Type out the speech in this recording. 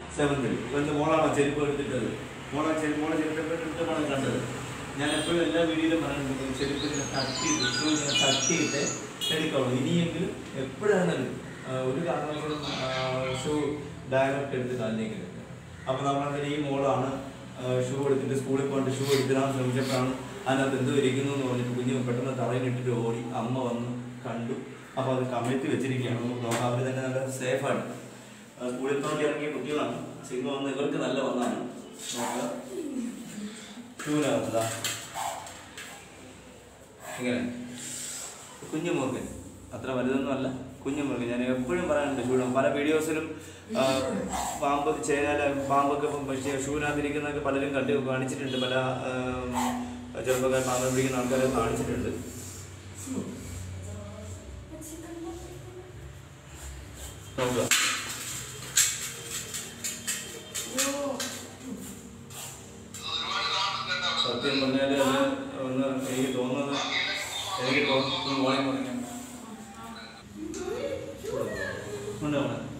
സെവൻത്തിൽ എൻ്റെ മോളാണോ ചെരുപ്പ് എടുത്തിട്ടത് മോളെ ചെരുപ്പ് മോളെ ചെരുപ്പ് എടുത്തിട്ടാണ് കണ്ടത് ഞാൻ എപ്പോഴും എല്ലാ വീഡിയോയിലും പറയുന്നത് ചെരുപ്പ് ഇങ്ങനെ തട്ടിയിട്ട് ഷൂ ഇങ്ങനെ തട്ടിയിട്ട് എടുക്കുള്ളൂ ഇനിയെങ്കിലും എപ്പോഴാണെങ്കിലും ആ, ഒരു കാരണവശാലും ഷൂ ഡയറക്റ്റ് എടുത്ത് കാലിലേക്ക് വെക്കുക അപ്പോൾ നമ്മളതിന് ഈ മോളാണ് ഷൂ എടുത്തിട്ട് സ്കൂളിൽ പോയിട്ട് ഷൂ എടുത്തിടാൻ ശ്രമിച്ചപ്പോഴാണ് അതിനകത്ത് എന്ത് ഇരിക്കുന്നു എന്ന് പറഞ്ഞിട്ട് കുഞ്ഞ് പെട്ടെന്ന് തറയിലിട്ടിട്ട് ഓടി അമ്മ വന്ന് കണ്ടു അപ്പോൾ അത് കമ്മിറ്റി വെച്ചിരിക്കുകയാണ് നമുക്ക് നോക്കാം അവർ തന്നെ നല്ല സേഫാണ് സ്കൂളിൽ പോയി ഇറങ്ങിയ കുട്ടികളാണ് സിംഗ വന്ന് ഇവർക്ക് നല്ല വന്നാണ് നോക്കുക ഷൂവിനകത്തതാ ഇങ്ങനെ കുഞ്ഞു മുറുകൻ അത്ര വലുതൊന്നും അല്ല കുഞ്ഞു മുറുകൻ ഞാൻ എപ്പോഴും പറയാനുണ്ട് ഷൂ പല വീഡിയോസിലും ആ, പാമ്പ് ചേരാല പാമ്പൊക്കെ പക്ഷേ ഷൂവിനകത്തിരിക്കുന്നതൊക്കെ പലരും കണ്ടു കാണിച്ചിട്ടുണ്ട് പല ആ, ചെറുപ്പക്കാർ പാമ്പ് പിടിക്കുന്ന ആൾക്കാരെ കാണിച്ചിട്ടുണ്ട് നോക്കുക സത്യം പറഞ്ഞാൽ അത് ഒന്ന് എനിക്ക് തോന്നുന്നത് എനിക്ക് തോന്നുന്നു മോളെ മോളെ ഉണ്ടോ മോളെ